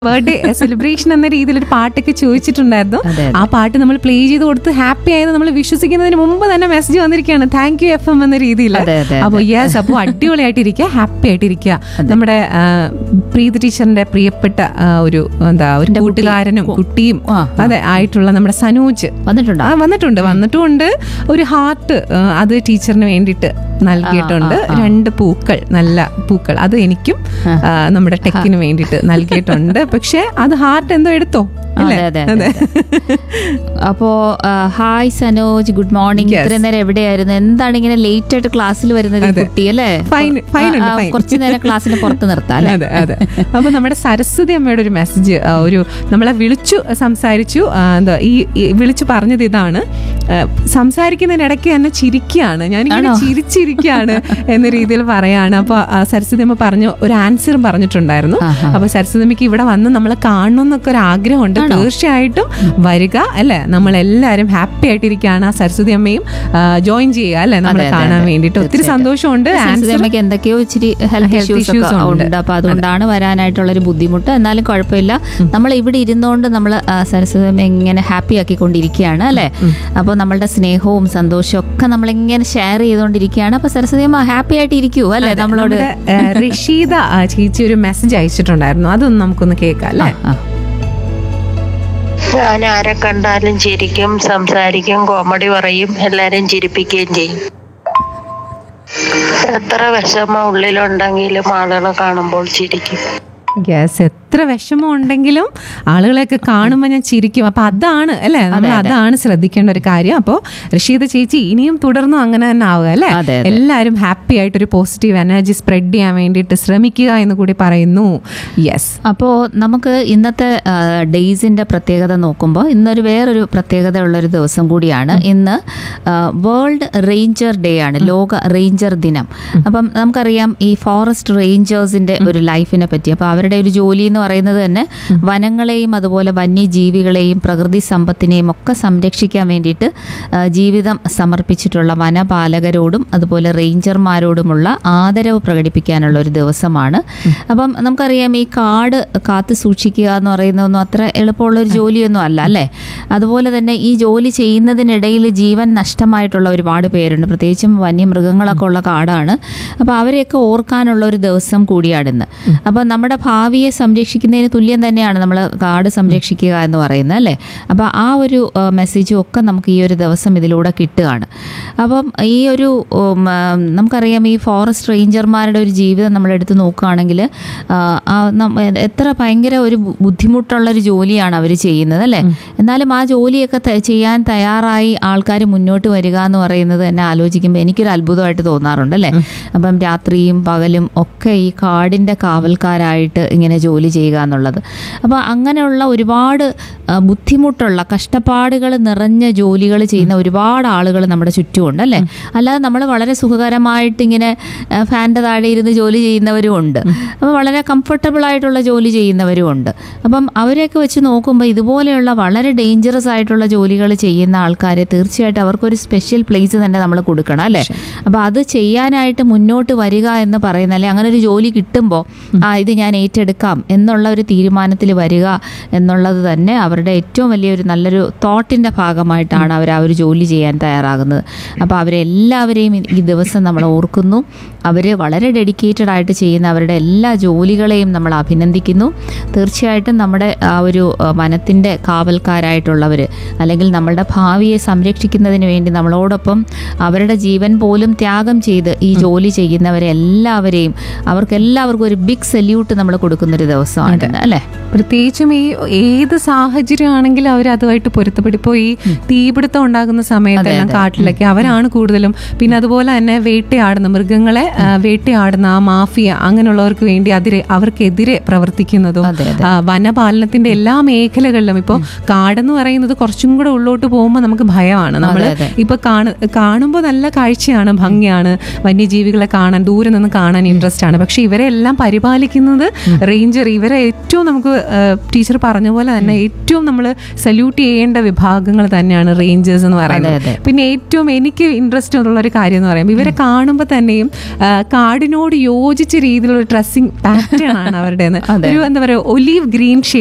Birthday celebration എന്ന രീതിയിൽ ഒരു പാട്ടൊക്കെ ചോദിച്ചിട്ടുണ്ടായിരുന്നു അതെ, ആ പാട്ട് നമ്മൾ പ്ലേ ചെയ്ത് കൊടുത്ത് ഹാപ്പി ആയത് നമ്മൾ വിശ്വസിക്കുന്നതിന് മുമ്പ് തന്നെ മെസ്സേജ് വന്നിരിക്കുകയാണ് താങ്ക് യു എഫ് എം എന്ന രീതിയിൽ അതെ, അതെ, അപ്പോൾ യെസ് അപ്പോൾ അടിപൊളിയായിട്ടിരിക്കുക ഹാപ്പി ആയിട്ടിരിക്കുക നമ്മുടെ ആ, പ്രീതി ടീച്ചറിന്റെ പ്രിയപ്പെട്ട ആ, ഒരു എന്താ ഒരു കൂട്ടുകാരനും കുട്ടിയും ആ, അതെ ആയിട്ടുള്ള നമ്മുടെ സനൂജ് വന്നിട്ടുണ്ടോ ആ വന്നിട്ടുണ്ട് വന്നിട്ടുമുണ്ട് ഒരു ഹാർട്ട് അത് ടീച്ചറിന് വേണ്ടിയിട്ട് നൽകിയിട്ടുണ്ട് രണ്ട് പൂക്കൾ നല്ല പൂക്കൾ അത് എനിക്കും ആ, നമ്മുടെ ടെക്കിന് വേണ്ടിയിട്ട് നൽകിയിട്ടുണ്ട് പക്ഷെ അത് ഹാർട്ട് എന്തോ എടുത്തോ അല്ലേ അതെ അതെ അതെ അപ്പോ ആ, hi Sanoj good morning Yes. ഇത്രയും നേരം എവിടെയായിരുന്നു എന്താണ് ഇങ്ങനെ ലേറ്റ് ആയിട്ട് ക്ലാസ്സിൽ വരുന്നത് ഈ കുട്ടി അല്ലേ Fine, fine ഉണ്ട്, ആ, ആ, fine. കുറച്ച് നേരം ക്ലാസ്സിന് പുറത്ത് നിർത്താം അല്ലേ അതെ അതെ അപ്പൊ നമ്മുടെ സരസ്വതി അമ്മയുടെ ഒരു മെസ്സേജ് ഒരു നമ്മളെ വിളിച്ചു സംസാരിച്ചു ആ, എന്താ ഈ ഈ വിളിച്ചു പറഞ്ഞത് ഇതാണ് ആ, സംസാരിക്കുന്നതിനിടയ്ക്ക് തന്നെ ചിരിക്കുകയാണ് ഞാനിങ്ങനെ ആണോ? ചിരിച്ചിരിക്കുകയാണ് എന്ന രീതിയിൽ പറയാണ് അപ്പൊ ആ, സരസ്വതി അമ്മ പറഞ്ഞു ഒരു ആൻസറും പറഞ്ഞിട്ടുണ്ടായിരുന്നു ആഹാ. അപ്പൊ സരസ്വതി അമ്മയ്ക്ക് ഇവിടെ വന്ന് നമ്മളെ കാണണം എന്നൊക്കെ ഒരു ആഗ്രഹമുണ്ട് തീർച്ചയായിട്ടും വരിക അല്ലെ നമ്മളെല്ലാരും ഹാപ്പി ആയിട്ടിരിക്കുകയാണ് ആ സരസ്വതി അമ്മയും ജോയിൻ ചെയ്യുക അല്ലെ നമ്മളെ അതെ, അതെ, കാണാൻ അതെ. വേണ്ടിയിട്ട് ഒത്തിരി തീർച്ചയായിട്ടും. സന്തോഷമുണ്ട് സരസ്വതി ആൻസർ അമ്മയ്ക്ക് എന്തൊക്കെയോ ഇച്ചിരി ഹെൽത്ത് Health ഇഷ്യൂസ് issues ഒക്കെ ഉണ്ട്. ഉണ്ട് അപ്പൊ അതുകൊണ്ടാണ് വരാനായിട്ടുള്ള ഒരു ബുദ്ധിമുട്ട് എന്നാലും കുഴപ്പമില്ല നമ്മൾ ഇവിടെ ഇരുന്നുകൊണ്ട് നമ്മൾ സരസ്വതി അമ്മ ഇങ്ങനെ ഹാപ്പി ആക്കിക്കൊണ്ടിരിക്കുകയാണ് അല്ലെ അപ്പോൾ നമ്മളുടെ സ്നേഹവും സന്തോഷവും ഒക്കെ നമ്മളിങ്ങനെ ഷെയർ ചെയ്തുകൊണ്ടിരിക്കുകയാണ് അപ്പൊ സരസ്വതി അമ്മ ഹാപ്പി ആയിട്ട് ഇരിക്കൂ അല്ലെ നമ്മളോട് നമ്മുടെ, ഏഹ്, റഷീദ ആ, ചേച്ചി ഒരു മെസ്സേജ് അയച്ചിട്ടുണ്ടായിരുന്നു അതൊന്ന് നമുക്കൊന്ന് കേൾക്കാം അല്ലേ ആ. ഞാൻ ആരെ കണ്ടാലും ചിരിക്കും സംസാരിക്കും കോമഡി പറയും എല്ലാരും ചിരിപ്പിക്കുകയും ചെയ്യും എത്ര വിഷമം ഉള്ളിലുണ്ടെങ്കിലും ആളുകളെ കാണുമ്പോൾ ചിരിക്കും യെസ് എത്ര വിഷമം ഉണ്ടെങ്കിലും ആളുകളെയൊക്കെ കാണുമ്പോൾ ഞാൻ ചിരിക്കും അപ്പൊ അതാണ് അല്ലേ നമ്മൾ അതാണ് ശ്രദ്ധിക്കേണ്ട ഒരു കാര്യം അപ്പോൾ റഷീദ ചേച്ചി ഇനിയും തുടർന്നും അങ്ങനെ തന്നെ ആവുക അല്ലേ അതെ, അതെ. എല്ലാവരും ഹാപ്പി ആയിട്ട് ഒരു പോസിറ്റീവ് എനർജി സ്പ്രെഡ് ചെയ്യാൻ വേണ്ടിയിട്ട് ശ്രമിക്കുക എന്ന് കൂടി പറയുന്നു യെസ് അപ്പോൾ നമുക്ക് ഇന്നത്തെ ഡേയ്സിൻ്റെ പ്രത്യേകത നോക്കുമ്പോൾ ഇന്നൊരു വേറൊരു പ്രത്യേകത ഉള്ളൊരു ദിവസം കൂടിയാണ് ഇന്ന് വേൾഡ് റേഞ്ചർ ഡേ ആണ് ലോക റേഞ്ചർ ദിനം അപ്പം നമുക്കറിയാം ഈ ഫോറസ്റ്റ് റേഞ്ചേഴ്സിൻ്റെ ഒരു ലൈഫിനെ പറ്റി അപ്പോൾ അവരുടെ ഒരു ജോലി എന്ന് പറയുന്നത് തന്നെ വനങ്ങളെയും അതുപോലെ വന്യജീവികളെയും പ്രകൃതി സമ്പത്തിനെയും ഒക്കെ സംരക്ഷിക്കാൻ വേണ്ടിയിട്ട് ആ, ജീവിതം സമർപ്പിച്ചിട്ടുള്ള വനപാലകരോടും അതുപോലെ റേഞ്ചർമാരോടുമുള്ള ആദരവ് പ്രകടിപ്പിക്കാനുള്ള ഒരു ദിവസമാണ് അപ്പം നമുക്കറിയാം ഈ കാട് കാത്തു സൂക്ഷിക്കുക എന്ന് പറയുന്നതൊന്നും അത്ര എളുപ്പമുള്ള ഒരു ജോലിയൊന്നും അല്ല അല്ലേ അതുപോലെ തന്നെ ഈ ജോലി ചെയ്യുന്നതിനിടയിൽ ജീവൻ നഷ്ടമായിട്ടുള്ള ഒരുപാട് പേരുണ്ട് പ്രത്യേകിച്ചും വന്യമൃഗങ്ങളൊക്കെ ഉള്ള കാടാണ് അപ്പോൾ അവരെയൊക്കെ ഓർക്കാനുള്ള ഒരു ദിവസം കൂടിയാണിന്ന് അപ്പോൾ നമ്മുടെ ഭാവിയെ സംരക്ഷിക്കുന്നതിന് തുല്യം തന്നെയാണ് നമ്മൾ കാട് സംരക്ഷിക്കുക എന്ന് പറയുന്നത് അല്ലേ അപ്പോൾ ആ ഒരു ആ, മെസ്സേജും ഒക്കെ നമുക്ക് ഈ ഒരു ദിവസം ഇതിലൂടെ കിട്ടുകയാണ് അപ്പം ഈ ഒരു ഉം, ആ, നമുക്കറിയാം ഈ ഫോറസ്റ്റ് റേഞ്ചർമാരുടെ ഒരു ജീവിതം നമ്മൾ എടുത്ത് നോക്കുകയാണെങ്കിൽ ആ, ആ, നം- എത്ര ഭയങ്കര ഒരു ബു- ബുദ്ധിമുട്ടുള്ള ഒരു ജോലിയാണ് അവർ ചെയ്യുന്നത് അല്ലേ എന്നാലും ആ ജോലിയൊക്കെ ത- ചെയ്യാൻ തയ്യാറായി ആൾക്കാർ മുന്നോട്ട് വരിക എന്ന് പറയുന്നത് തന്നെ ആലോചിക്കുമ്പോൾ എനിക്കൊരു അത്ഭുതമായിട്ട് തോന്നാറുണ്ട് അല്ലേ അപ്പം രാത്രിയും പകലും ഒക്കെ ഈ കാടിൻ്റെ കാവൽക്കാരായിട്ട് ഇങ്ങനെ ജോലി ചെയ്യുക എന്നുള്ളത് അപ്പോൾ അങ്ങനെയുള്ള ഒരുപാട് ആ, ബുദ്ധിമുട്ടുള്ള കഷ്ടപ്പാടുകൾ നിറഞ്ഞ ജോലികൾ ചെയ്യുന്ന ഒരുപാട് ആളുകൾ നമ്മുടെ ചുറ്റുമുണ്ട് അല്ലേ അല്ലാതെ നമ്മൾ വളരെ സുഖകരമായിട്ട് ഇങ്ങനെ ആ, ഫാൻ്റെ താഴെ ഇരുന്ന് ജോലി ചെയ്യുന്നവരും ഉണ്ട് അപ്പോൾ വളരെ കംഫർട്ടബിൾ ആയിട്ടുള്ള ജോലി ചെയ്യുന്നവരും ഉണ്ട് അപ്പം അവരെയൊക്കെ വെച്ച് നോക്കുമ്പോൾ ഇതുപോലെയുള്ള വളരെ ഡേഞ്ചറസ് ആയിട്ടുള്ള ജോലികൾ ചെയ്യുന്ന ആൾക്കാരെ തീർച്ചയായിട്ടും അവർക്കൊരു സ്പെഷ്യൽ പ്ലേസ് തന്നെ നമ്മൾ കൊടുക്കണം അല്ലേ അപ്പോൾ അത് ചെയ്യാനായിട്ട് മുന്നോട്ട് വരിക എന്ന് പറയുന്ന അല്ലെ അങ്ങനെ ഒരു ജോലി കിട്ടുമ്പോൾ ആ ഇത് ഞാൻ ഏറ്റെടുക്കാം എന്നുള്ള ഒരു തീരുമാനത്തിൽ വരിക എന്നുള്ളത് തന്നെ അവരുടെ ഏറ്റവും വലിയൊരു നല്ലൊരു തോട്ടിൻ്റെ ഭാഗമായിട്ടാണ് അവർ ആ ഒരു ജോലി ചെയ്യാൻ തയ്യാറാകുന്നത് അപ്പോൾ അവരെല്ലാവരെയും ഈ- ഈ ദിവസം നമ്മൾ ഓർക്കുന്നു അവർ വളരെ ഡെഡിക്കേറ്റഡ് ആയിട്ട് ചെയ്യുന്ന അവരുടെ എല്ലാ ജോലികളെയും നമ്മൾ അഭിനന്ദിക്കുന്നു തീർച്ചയായിട്ടും നമ്മുടെ ആ ഒരു വനത്തിൻ്റെ കാവൽക്കാരായിട്ടുള്ളവർ അല്ലെങ്കിൽ നമ്മളുടെ ഭാവിയെ സംരക്ഷിക്കുന്നതിന് വേണ്ടി നമ്മളോടൊപ്പം അവരുടെ ജീവൻ പോലും ത്യാഗം ചെയ്ത് ഈ ജോലി ചെയ്യുന്നവരെ എല്ലാവരെയും അവർക്ക് എല്ലാവർക്കും ഒരു ബിഗ് സല്യൂട്ട് നമ്മൾ കൊടുക്കുന്നൊരു ദിവസമാണ് ഇന്ന്, അല്ലേ പ്രത്യേകിച്ചും ഈ ഏത് സാഹചര്യമാണെങ്കിലും അവർ അതുമായിട്ട് പൊരുത്തപ്പെടി ഇപ്പോൾ ഈ തീപിടുത്തം ഉണ്ടാകുന്ന സമയത്തെല്ലാം കാട്ടിലൊക്കെ അവരാണ് കൂടുതലും പിന്നെ അതുപോലെ തന്നെ വേട്ടയാടുന്ന മൃഗങ്ങളെ ആ, വേട്ടയാടുന്ന ആ മാഫിയ അങ്ങനെയുള്ളവർക്ക് വേണ്ടി അതിരെ അവർക്കെതിരെ പ്രവർത്തിക്കുന്നതും അതെ, ആ, വനപാലനത്തിന്റെ എല്ലാ മേഖലകളിലും ഇപ്പോൾ കാടെന്ന് പറയുന്നത് കുറച്ചും കൂടെ ഉള്ളോട്ട് പോകുമ്പോൾ നമുക്ക് ഭയമാണ് നമ്മൾ അതെ. ഇപ്പൊ കാണ കാണുമ്പോൾ നല്ല കാഴ്ചയാണ് ഭംഗിയാണ് വന്യജീവികളെ കാണാൻ ദൂരെ നിന്ന് കാണാൻ ഇൻട്രസ്റ്റ് ആണ് പക്ഷെ ഇവരെ എല്ലാം പരിപാലിക്കുന്നത് റേഞ്ചർ ഇവരെ ഏറ്റവും നമുക്ക് ടീച്ചർ പറഞ്ഞ പോലെ തന്നെ ഏറ്റവും നമ്മൾ സല്യൂട്ട് ചെയ്യേണ്ട വിഭാഗങ്ങൾ തന്നെയാണ് റേഞ്ചേഴ്സ് എന്ന് അതെ, പറയുന്നത് അതെ. പിന്നെ ഏറ്റവും എനിക്ക് ഇൻട്രസ്റ്റ് ഉള്ള ഒരു കാര്യം എന്ന് പറയുമ്പോൾ ഇവരെ കാണുമ്പോൾ തന്നെയും ആ, കാടിനോട് യോജിച്ച രീതിയിലുള്ള ഡ്രസ്സിങ് പാറ്റേൺ ആണ് അവരുടെ ഒരു എന്താ പറയുക ഒലീവ് ഗ്രീൻ ഷെയ്ഡ്